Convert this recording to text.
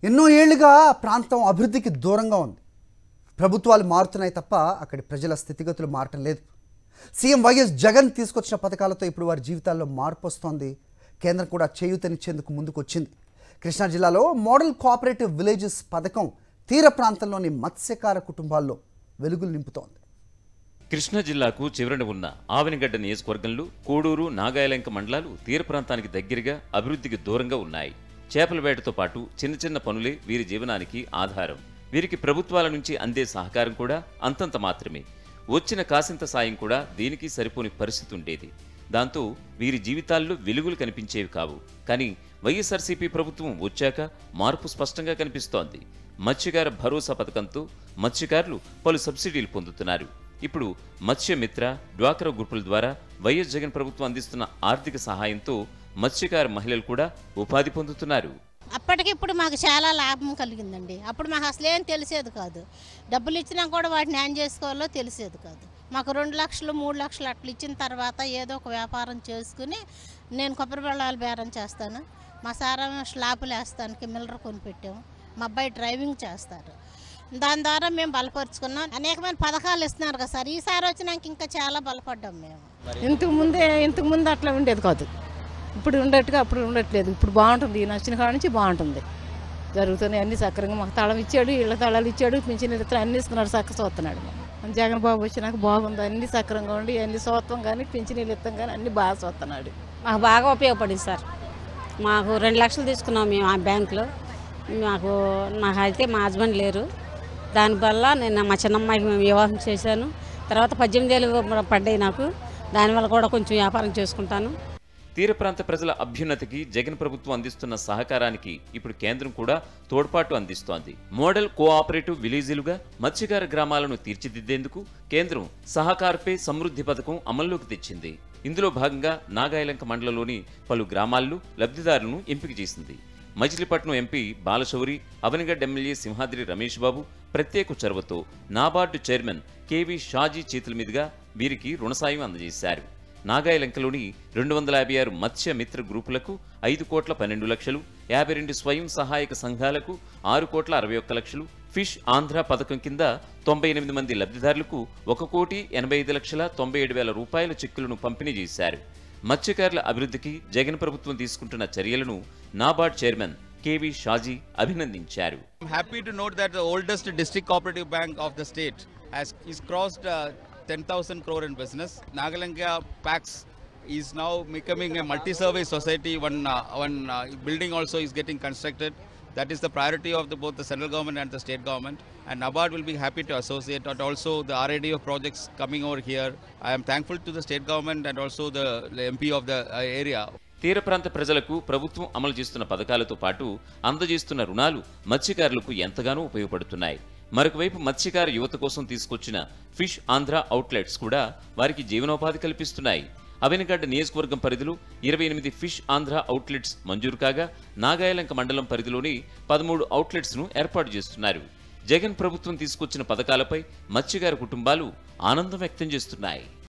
ఎన్నో ఏళ్లుగా ఆ ప్రాంతం అభివృద్ధికి దూరంగా ఉంది ప్రభుత్వాలు మారుతున్నాయి తప్ప అక్కడి ప్రజల స్థితిగతులు మారటం లేదు సీఎం వైఎస్ జగన్ తీసుకొచ్చిన పథకాలతో ఇప్పుడు వారి జీవితాల్లో మార్పు వస్తోంది కేంద్రం కూడా చేయూతనిచ్చేందుకు ముందుకు వచ్చింది కృష్ణా జిల్లాలో మోడల్ కోఆపరేటివ్ విలేజెస్ పథకం తీర ప్రాంతంలోని మత్స్యకార కుటుంబాల్లో వెలుగులు నింపుతోంది కృష్ణా జిల్లాకు చివరన ఉన్న ఆవెనగడ్డ నియోజకవర్గంలో కోడూరు నాగాయలంక మండలాలు తీర ప్రాంతానికి దగ్గరగా అభివృద్ధికి దూరంగా ఉన్నాయి చేపల వేటతో పాటు చిన్న చిన్న పనులే వీరి జీవనానికి ఆధారం వీరికి ప్రభుత్వాల నుంచి అందే సహకారం కూడా అంతంత మాత్రమే వచ్చిన కాసింత సాయం కూడా దీనికి సరిపోని పరిస్థితి ఉండేది దాంతో వీరి జీవితాల్లో వెలుగులు కనిపించేవి కావు కానీ వైఎస్ఆర్సీపీ ప్రభుత్వం వచ్చాక మార్పు స్పష్టంగా కనిపిస్తోంది మత్స్యకార భరోసా పథకంతో మత్స్యకారులు పలు సబ్సిడీలు పొందుతున్నారు ఇప్పుడు మత్స్యమిత్ర డ్వాక్రా గ్రూపుల ద్వారా వైఎస్ జగన్ ప్రభుత్వం అందిస్తున్న ఆర్థిక సహాయంతో మత్స్యకార మహిళలు కూడా ఉపాధి పొందుతున్నారు అప్పటికిప్పుడు మాకు చాలా లాభం కలిగిందండి అప్పుడు మాకు అసలు ఏం తెలిసేది కాదు డబ్బులు ఇచ్చినా కూడా వాటిని ఏం చేసుకోవాలో తెలిసేది కాదు మాకు రెండు లక్షలు మూడు లక్షలు అట్లా ఇచ్చిన తర్వాత ఏదో ఒక వ్యాపారం చేసుకుని నేను కొబ్బరి బెళ్ళాలు బేరం చేస్తాను మా సారా స్లాపులు వేస్తానికి మిల్లర్ కొనిపెట్టాము మా అబ్బాయి డ్రైవింగ్ చేస్తారు దాని ద్వారా మేము బలపరుచుకున్నాం అనేకమైన పథకాలు ఇస్తున్నారు కదా సార్ ఈసారి వచ్చినాక ఇంకా చాలా బలపడ్డాం మేము ఇంతకు ముందే ఇంతకు ముందు అట్లా ఉండేది కాదు ఇప్పుడు ఉండేట్టుగా అప్పుడు ఉండట్లేదు ఇప్పుడు బాగుంటుంది ఈయన వచ్చిన కాడ నుంచి బాగుంటుంది జరుగుతున్నాయి అన్ని సక్రంగా మాకు తళం ఇచ్చాడు ఇళ్ళ తళాలు ఇచ్చాడు పింఛన్ ఇతర అన్ని ఇస్తున్నాడు చక్క చూస్తున్నాడు జగన్ బాబు వచ్చినాక బాగుంది అన్ని సక్రంగా ఉండి అన్ని సోత్వం కానీ పింఛనీళ్ళు ఇస్తాం కానీ అన్ని బాగా చూస్తున్నాడు మాకు బాగా ఉపయోగపడింది సార్ మాకు రెండు లక్షలు తీసుకున్నాం మేము ఆ బ్యాంకులో మాకు నాకు అయితే మా హస్బెండ్ లేరు దానివల్ల నేను మా చిన్నమ్మాయికి మేము వివాహం చేశాను తర్వాత పద్దెనిమిది ఏళ్ళు పడ్డాయి నాకు దానివల్ల కూడా కొంచెం వ్యాపారం చేసుకుంటాను తీర ప్రాంత ప్రజల అభ్యున్నతికి జగన్ ప్రభుత్వం అందిస్తున్న సహకారానికి ఇప్పుడు కేంద్రం కూడా తోడ్పాటు అందిస్తోంది మోడల్ కోఆపరేటివ్ విలేజీలుగా మత్స్యకార గ్రామాలను తీర్చిదిద్దేందుకు కేంద్రం సహకార్పే సమృద్ధి పథకం అమల్లోకి తెచ్చింది ఇందులో భాగంగా నాగాయలంక మండలంలోని పలు గ్రామాల్లో లబ్ధిదారులను ఎంపిక చేసింది మచిలీపట్నం ఎంపీ బాలశౌరి అవనిగడ్డ ఎమ్మెల్యే సింహాద్రి రమేష్ బాబు ప్రత్యేక చొరవతో నాబార్డు చైర్మన్ కేవీ షాజీ చేతుల మీదుగా వీరికి రుణ సాయం అందజేశారు నాగాయలంకలోని రెండు వందల యాభై ఆరు మత్స్య మిత్ర గ్రూపులకు ఐదు కోట్ల పన్నెండు లక్షలు యాభై రెండు స్వయం సహాయక సంఘాలకు ఆరు కోట్ల అరవై ఒక్క లక్షలు ఫిష్ ఆంధ్ర పథకం కింద తొంభై ఎనిమిది మంది లబ్ధిదారులకు ఒక కోటి ఎనభై ఐదు లక్షల తొంభై ఏడు వేల రూపాయల చెక్కులను పంపిణీ చేశారు మత్స్యకారుల అభివృద్ధికి జగన్ ప్రభుత్వం తీసుకుంటున్న చర్యలను నాబార్డ్ చైర్మన్ కేవీ షాజీ అభినందించారు I'm happy to note that the oldest district cooperative bank of the state has is crossed uh, 10,000 crore in business. Nagalanka PAX is now becoming a multi-service society. One uh, one uh, building also is getting constructed. That is the priority of the, both the central government and the state government. And NABARD will be happy to associate and also the RADF projects coming over here. I am thankful to the state government and also the, the MP of the uh, area తీర ప్రాంత ప్రజలకు ప్రభుత్వం అమలు చేస్తున్న పథకాలతో పాటు అందజేస్తున్న రుణాలు మత్స్యకారులకు ఎంతగానో ఉపయోగపడుతున్నాయి మరొక వైపు మత్స్యకార యువత కోసం తీసుకొచ్చిన ఫిష్ ఆంధ్ర అవుట్లెట్స్ కూడా వారికి జీవనోపాధి కల్పిస్తున్నాయి అవినగడ్డ నియోజకవర్గం పరిధిలో ఇరవై ఎనిమిది ఫిష్ ఆంధ్ర అవుట్లెట్స్ మంజూరు కాగా నాగాయలంక మండలం పరిధిలోని పదమూడు అవుట్లెట్స్ను ఏర్పాటు చేస్తున్నారు జగన్ ప్రభుత్వం తీసుకొచ్చిన పథకాలపై మత్స్యకార కుటుంబాలు ఆనందం వ్యక్తం చేస్తున్నాయి